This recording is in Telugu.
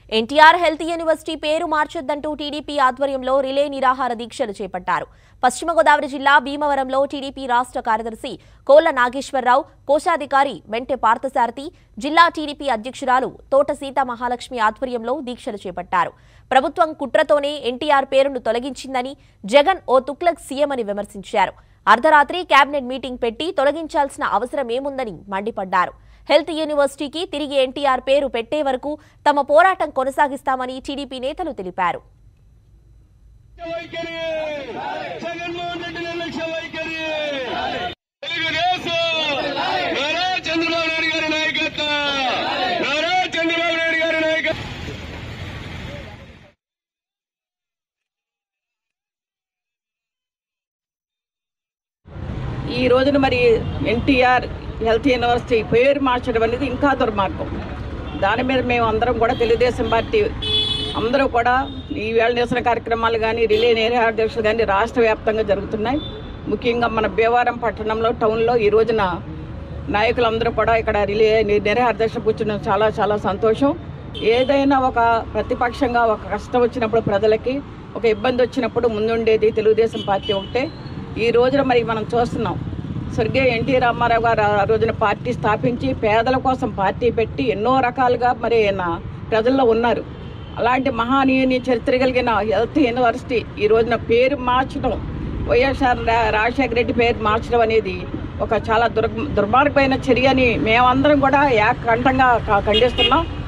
ఎన్టీఆర్ హెల్త్ యూనివర్సిటీ పేరు మార్చొద్దంటూ టీడీపీ ఆధ్వర్యంలో రిలే నిరాహార దీక్షలు చేపట్టారు పశ్చిమ గోదావరి జిల్లా భీమవరంలో టీడీపీ రాష్ట్ర కార్యదర్శి కోళ్ల నాగేశ్వరరావు కోశాధికారి మెంటె పార్థసారథి జిల్లా టీడీపీ అధ్యక్షురాలు తోట సీతా మహాలక్ష్మి ఆధ్వర్యంలో దీక్షలు చేపట్టారు ప్రభుత్వం కుట్రతోనే ఎన్టీఆర్ పేరును తొలగించిందని జగన్ ఓ తుక్లక్ సీఎం అని విమర్శించారు అర్ధరాత్రి కేబినెట్ మీటింగ్ పెట్టి తొలగించాల్సిన అవసరం ఏముందని మండిపడ్డారు హెల్త్ యూనివర్సిటీకి తిరిగి ఎన్టీఆర్ పేరు పెట్టే వరకు తమ పోరాటం కొనసాగిస్తామని టీడీపీ నేతలు తెలిపారు వైఖరి జగన్మోహన్ రెడ్డి నిర్లక్ష్య వైఖరి తెలుగుదేశం నారా చంద్రబాబు నాయుడు గారి నాయకత్వం నారా చంద్రబాబు నాయుడు గారి నాయకత్వం ఈ రోజున మరి ఎన్టీఆర్ హెల్త్ యూనివర్సిటీ పేరు మార్చడం అనేది ఇంకా దుర్మార్గం దాని మీద మేము అందరం కూడా తెలుగుదేశం పార్టీ అందరూ కూడా ఈ వేళ నిరసన కార్యక్రమాలు కానీ రిలే నిరాధ్యక్షులు కానీ రాష్ట్ర వ్యాప్తంగా జరుగుతున్నాయి ముఖ్యంగా మన భీమవరం పట్టణంలో టౌన్లో ఈ రోజున నాయకులందరూ కూడా ఇక్కడ రిలే నిరాధ్యక్ష కూర్చున్న చాలా చాలా సంతోషం ఏదైనా ఒక ప్రతిపక్షంగా ఒక కష్టం వచ్చినప్పుడు ప్రజలకి ఒక ఇబ్బంది వచ్చినప్పుడు ముందుండేది తెలుగుదేశం పార్టీ ఒకటే ఈ రోజున మరి మనం చూస్తున్నాం స్వర్గీయ ఎన్టీ రామారావు గారు ఆ రోజున పార్టీ స్థాపించి పేదల కోసం పార్టీ పెట్టి ఎన్నో రకాలుగా మరి ఆయన ప్రజల్లో ఉన్నారు అలాంటి మహానీయుని చరిత్ర కలిగిన హెల్త్ యూనివర్సిటీ ఈ రోజున పేరు మార్చడం వైఎస్ఆర్ రా- రాజశేఖర రెడ్డి పేరు మార్చడం అనేది ఒక చాలా దుర్ దుర్మార్గమైన చర్య అని మేమందరం కూడా ఏకంఠంగా క- ఖండిస్తున్నాం